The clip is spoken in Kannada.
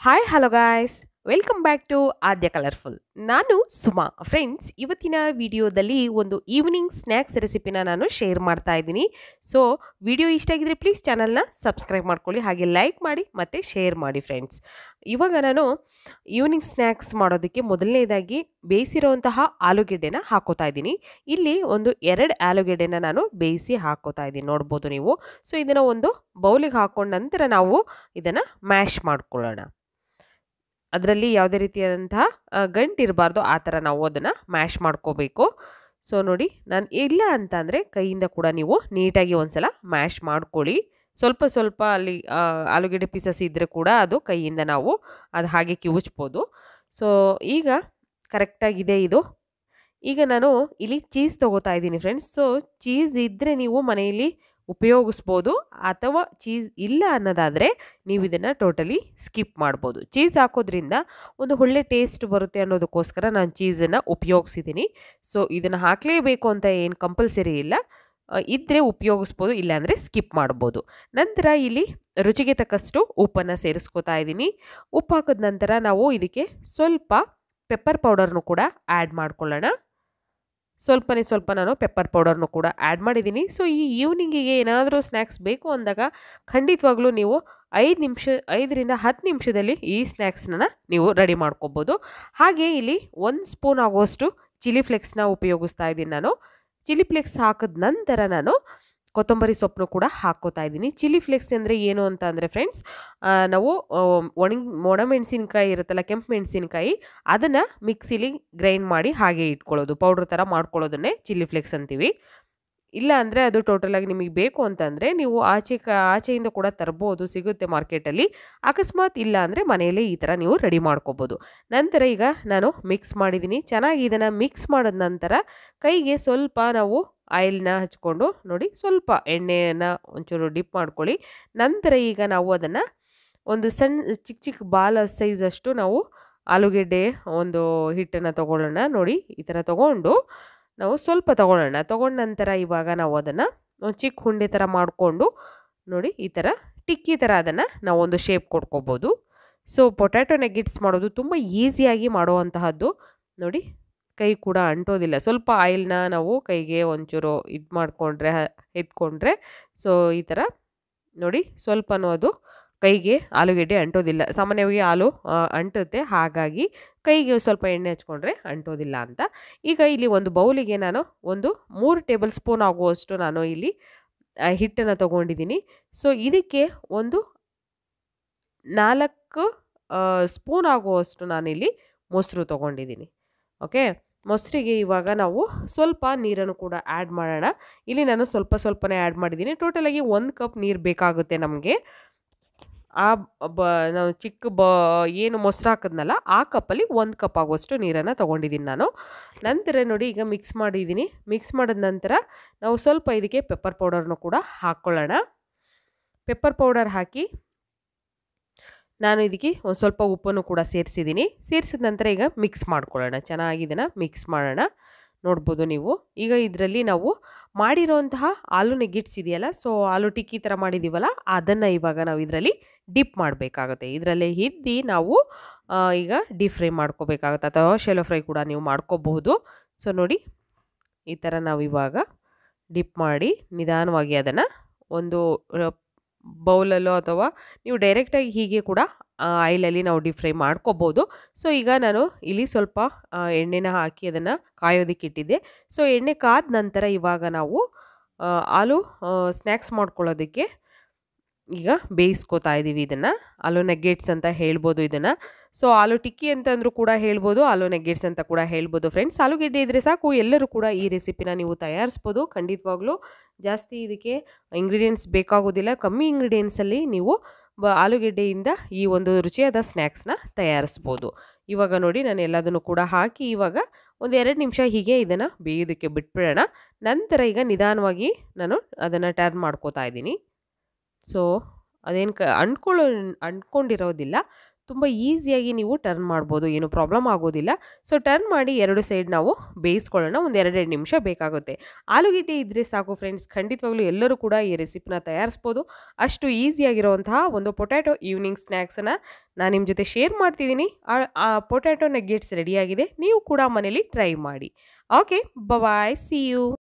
hi hello guys welcome back to Aadya colourful ನಾನು ಸುಮಾ ಫ್ರೆಂಡ್ಸ್ ಇವತ್ತಿನ ವಿಡಿಯೋದಲ್ಲಿ ಒಂದು ಈವ್ನಿಂಗ್ ಸ್ನ್ಯಾಕ್ಸ್ ರೆಸಿಪಿನ ನಾನು ಶೇರ್ ಮಾಡ್ತಾ ಇದ್ದೀನಿ ಸೊ ವಿಡಿಯೋ ಇಷ್ಟ ಆಗಿದ್ರೆ ಪ್ಲೀಸ್ ಚಾನಲ್ನ ಸಬ್ಸ್ಕ್ರೈಬ್ ಮಾಡ್ಕೊಳ್ಳಿ ಹಾಗೆ ಲೈಕ್ ಮಾಡಿ ಮತ್ತು ಶೇರ್ ಮಾಡಿ ಫ್ರೆಂಡ್ಸ್ ಇವಾಗ ನಾನು ಈವ್ನಿಂಗ್ ಸ್ನ್ಯಾಕ್ಸ್ ಮಾಡೋದಕ್ಕೆ ಮೊದಲನೇದಾಗಿ ಬೇಯಿಸಿರೋಂತಹ ಆಲೂಗೆಡ್ಡೆನ ಹಾಕೋತಾ ಇದ್ದೀನಿ ಇಲ್ಲಿ ಒಂದು ಎರಡು ಆಲೂಗೆಡ್ಡೆನ ನಾನು ಬೇಯಿಸಿ ಹಾಕೋತಾ ಇದ್ದೀನಿ ನೋಡ್ಬೋದು ನೀವು ಸೊ ಇದನ್ನು ಒಂದು ಬೌಲಿಗೆ ಹಾಕೊಂಡ ನಂತರ ನಾವು ಇದನ್ನು ಮ್ಯಾಶ್ ಮಾಡ್ಕೊಳ್ಳೋಣ ಅದರಲ್ಲಿ ಯಾವುದೇ ರೀತಿಯಾದಂತಹ ಗಂಟು ಇರಬಾರ್ದು ಆ ಥರ ನಾವು ಅದನ್ನು ಮ್ಯಾಶ್ ಮಾಡ್ಕೋಬೇಕು ಸೊ ನೋಡಿ ನಾನು ಇಲ್ಲ ಅಂತ ಅಂದರೆ ಕೈಯಿಂದ ಕೂಡ ನೀವು ನೀಟಾಗಿ ಒಂದ್ಸಲ ಮ್ಯಾಶ್ ಮಾಡ್ಕೊಳ್ಳಿ ಸ್ವಲ್ಪ ಸ್ವಲ್ಪ ಅಲ್ಲಿ ಆಲೂಗೆಡ್ಡೆ ಪೀಸಸ್ ಇದ್ದರೆ ಕೂಡ ಅದು ಕೈಯಿಂದ ನಾವು ಅದು ಹಾಗೆ ಕಿವುಚ್ಬೋದು ಸೊ ಈಗ ಕರೆಕ್ಟಾಗಿದೆ ಇದು ಈಗ ನಾನು ಇಲ್ಲಿ ಚೀಸ್ ತೊಗೋತಾ ಇದ್ದೀನಿ ಫ್ರೆಂಡ್ಸ್ ಸೊ ಚೀಸ್ ಇದ್ದರೆ ನೀವು ಮನೆಯಲ್ಲಿ ಉಪಯೋಗಿಸ್ಬೋದು ಅಥವಾ ಚೀಸ್ ಇಲ್ಲ ಅನ್ನೋದಾದರೆ ನೀವು ಇದನ್ನು ಟೋಟಲಿ ಸ್ಕಿಪ್ ಮಾಡ್ಬೋದು ಚೀಸ್ ಹಾಕೋದ್ರಿಂದ ಒಂದು ಒಳ್ಳೆ ಟೇಸ್ಟ್ ಬರುತ್ತೆ ಅನ್ನೋದಕ್ಕೋಸ್ಕರ ನಾನು ಚೀಸನ್ನು ಉಪಯೋಗಿಸಿದ್ದೀನಿ ಸೊ ಇದನ್ನು ಹಾಕಲೇಬೇಕು ಅಂತ ಏನು ಕಂಪಲ್ಸರಿ ಇಲ್ಲ ಇದ್ದರೆ ಉಪಯೋಗಿಸ್ಬೋದು ಇಲ್ಲಾಂದರೆ ಸ್ಕಿಪ್ ಮಾಡ್ಬೋದು ನಂತರ ಇಲ್ಲಿ ರುಚಿಗೆ ತಕ್ಕಷ್ಟು ಉಪ್ಪನ್ನು ಸೇರಿಸ್ಕೋತಾ ಇದ್ದೀನಿ ಉಪ್ಪು ಹಾಕಿದ ನಂತರ ನಾವು ಇದಕ್ಕೆ ಸ್ವಲ್ಪ ಪೆಪ್ಪರ್ ಪೌಡರ್ನು ಕೂಡ ಆ್ಯಡ್ ಮಾಡ್ಕೊಳ್ಳೋಣ ಸ್ವಲ್ಪನೇ ಸ್ವಲ್ಪ ನಾನು ಪೆಪ್ಪರ್ ಪೌಡರ್ನು ಕೂಡ ಆ್ಯಡ್ ಮಾಡಿದ್ದೀನಿ ಸೊ ಈ ಈವ್ನಿಂಗಿಗೆ ಏನಾದರೂ ಸ್ನ್ಯಾಕ್ಸ್ ಬೇಕು ಅಂದಾಗ ಖಂಡಿತವಾಗ್ಲೂ ನೀವು ಐದು ನಿಮಿಷ ಐದರಿಂದ ಹತ್ತು ನಿಮಿಷದಲ್ಲಿ ಈ ಸ್ನ್ಯಾಕ್ಸ್ನ ನೀವು ರೆಡಿ ಮಾಡ್ಕೊಬೋದು ಹಾಗೆ ಇಲ್ಲಿ ಒಂದು ಸ್ಪೂನ್ ಆಗುವಷ್ಟು ಚಿಲ್ಲಿ ಫ್ಲೆಕ್ಸ್ನ ಉಪಯೋಗಿಸ್ತಾ ಇದ್ದೀನಿ ನಾನು ಚಿಲ್ಲಿ ಫ್ಲೆಕ್ಸ್ ಹಾಕಿದ ನಂತರ ನಾನು ಕೊತ್ತಂಬರಿ ಸೊಪ್ಪನ್ನು ಕೂಡ ಹಾಕ್ಕೋತಾ ಇದ್ದೀನಿ ಚಿಲ್ಲಿ ಫ್ಲೆಕ್ಸ್ ಅಂದರೆ ಏನು ಅಂತ ಅಂದರೆ ಫ್ರೆಂಡ್ಸ್ ನಾವು ಒಣಗಿ ಒಣಮೆಣಸಿನ್ಕಾಯಿ ಇರುತ್ತಲ್ಲ ಕೆಂಪು ಮೆಣಸಿನ್ಕಾಯಿ ಅದನ್ನು ಮಿಕ್ಸಿಲಿ ಗ್ರೈಂಡ್ ಮಾಡಿ ಹಾಗೆ ಇಟ್ಕೊಳ್ಳೋದು ಪೌಡ್ರ್ ಥರ ಮಾಡ್ಕೊಳ್ಳೋದನ್ನೇ ಚಿಲ್ಲಿ ಫ್ಲೆಕ್ಸ್ ಅಂತೀವಿ ಇಲ್ಲ ಅಂದರೆ ಅದು ಟೋಟಲಾಗಿ ನಿಮಗೆ ಬೇಕು ಅಂತಂದರೆ ನೀವು ಆಚೆ ಕ ಆಚೆಯಿಂದ ಕೂಡ ತರ್ಬೋದು ಸಿಗುತ್ತೆ ಮಾರ್ಕೆಟಲ್ಲಿ ಅಕಸ್ಮಾತ್ ಇಲ್ಲ ಅಂದರೆ ಮನೆಯಲ್ಲೇ ಈ ಥರ ನೀವು ರೆಡಿ ಮಾಡ್ಕೋಬೋದು ನಂತರ ಈಗ ನಾನು ಮಿಕ್ಸ್ ಮಾಡಿದ್ದೀನಿ ಚೆನ್ನಾಗಿ ಇದನ್ನು ಮಿಕ್ಸ್ ಮಾಡಿದ ನಂತರ ಕೈಗೆ ಸ್ವಲ್ಪ ನಾವು ಆಯಿಲ್ನ ಹಚ್ಕೊಂಡು ನೋಡಿ ಸ್ವಲ್ಪ ಎಣ್ಣೆಯನ್ನು ಒಂಚೂರು ಡಿಪ್ ಮಾಡ್ಕೊಳ್ಳಿ ನಂತರ ಈಗ ನಾವು ಅದನ್ನು ಒಂದು ಸಣ್ಣ ಚಿಕ್ಕ ಚಿಕ್ಕ ಬಾಲ್ ಸೈಜಷ್ಟು ನಾವು ಆಲೂಗೆಡ್ಡೆ ಒಂದು ಹಿಟ್ಟನ್ನು ತೊಗೊಳ್ಳೋಣ ನೋಡಿ ಈ ಥರ ತೊಗೊಂಡು ನಾವು ಸ್ವಲ್ಪ ತೊಗೊಳ್ಳೋಣ ತೊಗೊಂಡ ನಂತರ ಇವಾಗ ನಾವು ಅದನ್ನು ಒಂದು ಚಿಕ್ಕ ಹುಂಡೆ ಥರ ಮಾಡಿಕೊಂಡು ನೋಡಿ ಈ ಥರ ಟಿಕ್ಕಿ ಥರ ಅದನ್ನು ನಾವು ಒಂದು ಶೇಪ್ ಕೊಡ್ಕೋಬೋದು ಸೊ ಪೊಟ್ಯಾಟೊ ನೆಗೆಟ್ಸ್ ಮಾಡೋದು ತುಂಬ ಈಸಿಯಾಗಿ ಮಾಡುವಂತಹದ್ದು ನೋಡಿ ಕೈ ಕೂಡ ಅಂಟೋದಿಲ್ಲ ಸ್ವಲ್ಪ ಆಯಿಲ್ನ ನಾವು ಕೈಗೆ ಒಂಚೂರು ಇದು ಮಾಡಿಕೊಂಡ್ರೆ ಎತ್ಕೊಂಡ್ರೆ ಸೊ ಈ ಥರ ನೋಡಿ ಸ್ವಲ್ಪನೂ ಅದು ಕೈಗೆ ಆಲೂಗೆಡ್ಡೆ ಅಂಟೋದಿಲ್ಲ ಸಾಮಾನ್ಯವಾಗಿ ಹಾಲು ಅಂಟುತ್ತೆ ಹಾಗಾಗಿ ಕೈಗೆ ಸ್ವಲ್ಪ ಎಣ್ಣೆ ಹಚ್ಕೊಂಡ್ರೆ ಅಂಟೋದಿಲ್ಲ ಅಂತ ಈಗ ಇಲ್ಲಿ ಒಂದು ಬೌಲಿಗೆ ನಾನು ಒಂದು ಮೂರು ಟೇಬಲ್ ಸ್ಪೂನ್ ಆಗುವಷ್ಟು ನಾನು ಇಲ್ಲಿ ಹಿಟ್ಟನ್ನು ತೊಗೊಂಡಿದ್ದೀನಿ ಸೊ ಇದಕ್ಕೆ ಒಂದು ನಾಲ್ಕು ಸ್ಪೂನ್ ಆಗುವಷ್ಟು ನಾನಿಲ್ಲಿ ಮೊಸರು ತೊಗೊಂಡಿದ್ದೀನಿ ಓಕೆ ಮೊಸರಿಗೆ ಇವಾಗ ನಾವು ಸ್ವಲ್ಪ ನೀರನ್ನು ಕೂಡ ಆ್ಯಡ್ ಮಾಡೋಣ ಇಲ್ಲಿ ನಾನು ಸ್ವಲ್ಪ ಸ್ವಲ್ಪನೇ ಆ್ಯಡ್ ಮಾಡಿದ್ದೀನಿ ಟೋಟಲಾಗಿ ಒಂದು ಕಪ್ ನೀರು ಬೇಕಾಗುತ್ತೆ ನಮಗೆ ಆ ಬ ನಾವು ಚಿಕ್ಕ ಬ ಏನು ಮೊಸರು ಹಾಕಿದ್ನಲ್ಲ ಆ ಕಪ್ಪಲ್ಲಿ ಒಂದು ಕಪ್ ಆಗುವಷ್ಟು ನೀರನ್ನು ತೊಗೊಂಡಿದ್ದೀನಿ ನಾನು ನಂತರ ನೋಡಿ ಈಗ ಮಿಕ್ಸ್ ಮಾಡಿದ್ದೀನಿ ಮಿಕ್ಸ್ ಮಾಡಿದ ನಂತರ ನಾವು ಸ್ವಲ್ಪ ಇದಕ್ಕೆ ಪೆಪ್ಪರ್ ಪೌಡರ್ನು ಕೂಡ ಹಾಕ್ಕೊಳ್ಳೋಣ ಪೆಪ್ಪರ್ ಪೌಡರ್ ಹಾಕಿ ನಾನು ಇದಕ್ಕೆ ಒಂದು ಸ್ವಲ್ಪ ಉಪ್ಪನ್ನು ಕೂಡ ಸೇರಿಸಿದ್ದೀನಿ ಸೇರಿಸಿದ ನಂತರ ಈಗ ಮಿಕ್ಸ್ ಮಾಡ್ಕೊಳ್ಳೋಣ ಚೆನ್ನಾಗಿ ಇದನ್ನು ಮಿಕ್ಸ್ ಮಾಡೋಣ ನೋಡ್ಬೋದು ನೀವು ಈಗ ಇದರಲ್ಲಿ ನಾವು ಮಾಡಿರೋಂತಹ ಆಲೂ ನೆಗಿಟ್ಸ್ ಇದೆಯಲ್ಲ ಸೊ ಆಲೂ ಟಿಕ್ಕಿ ಥರ ಮಾಡಿದ್ದೀವಲ್ಲ ಅದನ್ನು ಇವಾಗ ನಾವು ಇದರಲ್ಲಿ ಡಿಪ್ ಮಾಡಬೇಕಾಗುತ್ತೆ ಇದರಲ್ಲಿ ಹಿದ್ದಿ ನಾವು ಈಗ ಡೀಪ್ ಫ್ರೈ ಮಾಡ್ಕೋಬೇಕಾಗುತ್ತೆ ಅಥವಾ ಶೆಲೋ ಫ್ರೈ ಕೂಡ ನೀವು ಮಾಡ್ಕೋಬಹುದು ಸೊ ನೋಡಿ ಈ ಥರ ನಾವು ಇವಾಗ ಡಿಪ್ ಮಾಡಿ ನಿಧಾನವಾಗಿ ಅದನ್ನು ಒಂದು ಬೌಲಲ್ಲೋ ಅಥವಾ ನೀವು ಡೈರೆಕ್ಟಾಗಿ ಹೀಗೆ ಕೂಡ ಆಯಿಲಲ್ಲಿ ನಾವು ಡೀಪ್ ಫ್ರೈ ಮಾಡ್ಕೋಬೋದು ಸೊ ಈಗ ನಾನು ಇಲ್ಲಿ ಸ್ವಲ್ಪ ಎಣ್ಣೆನ ಹಾಕಿ ಅದನ್ನು ಕಾಯೋದಕ್ಕೆ ಇಟ್ಟಿದ್ದೆ ಸೊ ಎಣ್ಣೆ ಕಾದ ನಂತರ ಇವಾಗ ನಾವು ಆಲೂ ಸ್ನ್ಯಾಕ್ಸ್ ಮಾಡ್ಕೊಳ್ಳೋದಕ್ಕೆ ಈಗ ಬೇಯಿಸ್ಕೋತಾ ಇದ್ದೀವಿ ಇದನ್ನು ಆಲೂ ನೆಗ್ಗೆಟ್ಸ್ ಅಂತ ಹೇಳ್ಬೋದು ಇದನ್ನು ಸೊ ಆಲೂ ಟಿಕ್ಕಿ ಅಂತಂದ್ರೂ ಕೂಡ ಹೇಳ್ಬೋದು ಆಲೂ ನೆಗ್ಗೆಟ್ಸ್ ಅಂತ ಕೂಡ ಹೇಳ್ಬೋದು ಫ್ರೆಂಡ್ಸ್ ಆಲೂಗೆಡ್ಡೆ ಇದ್ದರೆ ಸಾಕು ಎಲ್ಲರೂ ಕೂಡ ಈ ರೆಸಿಪಿನ ನೀವು ತಯಾರಿಸ್ಬೋದು ಖಂಡಿತವಾಗ್ಲೂ ಜಾಸ್ತಿ ಇದಕ್ಕೆ ಇಂಗ್ರೀಡಿಯೆಂಟ್ಸ್ ಬೇಕಾಗೋದಿಲ್ಲ ಕಮ್ಮಿ ಇಂಗ್ರೀಡಿಯೆಂಟ್ಸಲ್ಲಿ ನೀವು ಬ ಆಲೂಗೆಡ್ಡೆಯಿಂದ ಈ ಒಂದು ರುಚಿಯಾದ ಸ್ನ್ಯಾಕ್ಸ್ನ ತಯಾರಿಸ್ಬೋದು ಇವಾಗ ನೋಡಿ ನಾನು ಎಲ್ಲದನ್ನು ಕೂಡ ಹಾಕಿ ಇವಾಗ ಒಂದು ಎರಡು ನಿಮಿಷ ಹೀಗೆ ಇದನ್ನು ಬೇಯೋದಕ್ಕೆ ಬಿಟ್ಬಿಡೋಣ ನಂತರ ಈಗ ನಿಧಾನವಾಗಿ ನಾನು ಅದನ್ನು ಟರ್ನ್ ಮಾಡ್ಕೋತಾ ಇದ್ದೀನಿ ಸೊ ಅದೇನು ಕ ಅಂಟ್ಕೊಳ್ಳೋ ಅಂಟ್ಕೊಂಡಿರೋದಿಲ್ಲ ತುಂಬ ಈಸಿಯಾಗಿ ನೀವು ಟರ್ನ್ ಮಾಡ್ಬೋದು ಏನು ಪ್ರಾಬ್ಲಮ್ ಆಗೋದಿಲ್ಲ ಸೊ ಟರ್ನ್ ಮಾಡಿ ಎರಡು ಸೈಡ್ ನಾವು ಬೇಯಿಸ್ಕೊಳ್ಳೋಣ ಒಂದು ಎರಡೆರಡು ನಿಮಿಷ ಬೇಕಾಗುತ್ತೆ ಆಲೂಗೆಡ್ಡೆ ಇದ್ದರೆ ಸಾಕು ಫ್ರೆಂಡ್ಸ್ ಖಂಡಿತವಾಗ್ಲೂ ಎಲ್ಲರೂ ಕೂಡ ಈ ರೆಸಿಪಿನ ತಯಾರಿಸ್ಬೋದು ಅಷ್ಟು ಈಸಿಯಾಗಿರುವಂತಹ ಒಂದು ಪೊಟ್ಯಾಟೊ ಈವ್ನಿಂಗ್ ಸ್ನ್ಯಾಕ್ಸನ್ನು ನಾನು ನಿಮ್ಮ ಜೊತೆ ಶೇರ್ ಮಾಡ್ತಿದ್ದೀನಿ ಆ ಪೊಟ್ಯಾಟೊ ನಗ್ಗೆಟ್ಸ್ ರೆಡಿಯಾಗಿದೆ ನೀವು ಕೂಡ ಮನೇಲಿ ಟ್ರೈ ಮಾಡಿ ಓಕೆ ಬಾಯ್ ಸಿ ಯು